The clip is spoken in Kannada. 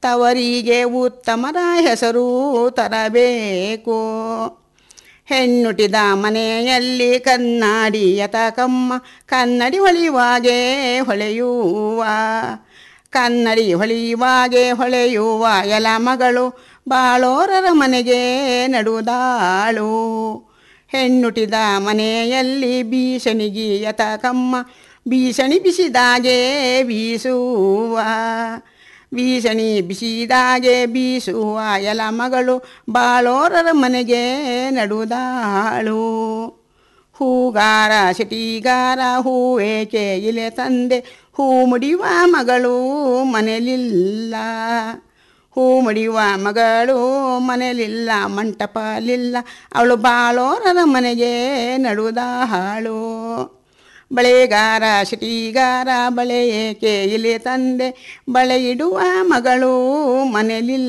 ತವರಿಗೆ ಉತ್ತಮರ ಹೆಸರು ತರಬೇಕು ಹೆಣ್ಣುಟಿದ ಮನೆಯಲ್ಲಿ ಕನ್ನಡಿಯ ತಕಮ್ಮ ಕನ್ನಡಿ ಹೊಳೆಯುವಾಗೆ ಹೊಳೆಯುವ ಕನ್ನಡಿ ಹೊಳೆಯುವಾಗೆ ಹೊಳೆಯುವ ಎಲ ಮಗಳು ಬಾಳೋರರ ಮನೆಗೆ ನಡುದಾಳು ಹೆಣ್ಣುಟಿದ ಮನೆಯಲ್ಲಿ ಭೀಷಣಿಗಿ ಯತಕಮ್ಮ ಭೀಷಣಿ ಬಿಸಿದಾಗೆ ಬೀಸುವ ಭೀಷಣಿ ಬಿಸಿದಾಗೆ ಬೀಸುವ ಎಲ ಮಗಳು ಬಾಳೋರರ ಮನೆಗೆ ನಡುದಾಳು ಹೂಗಾರ ಸಿಟಿಗಾರ ಹೂವೇಕೆ ಇಲೆ ತಂದೆ ಹೂ ಮುಡಿಯುವ ಮಗಳು ಮನೆಯಲಿಲ್ಲ ಹೂ ಮುಡಿಯುವ ಮಗಳು ಮನೆಯಲಿಲ್ಲ ಮಂಟಪಲಿಲ್ಲ ಅವಳು ಬಾಳೋರರ ಮನೆಗೆ ನಡುದಾಳು ಬಳೆಗಾರ ಸಿಟಿಗಾರ ಬಳೆ ಏಕೆ ಇಲೆ ತಂದೆ ಬಳೆ ಇಡುವ ಮಗಳು ಮನೆಯಲಿಲ್ಲ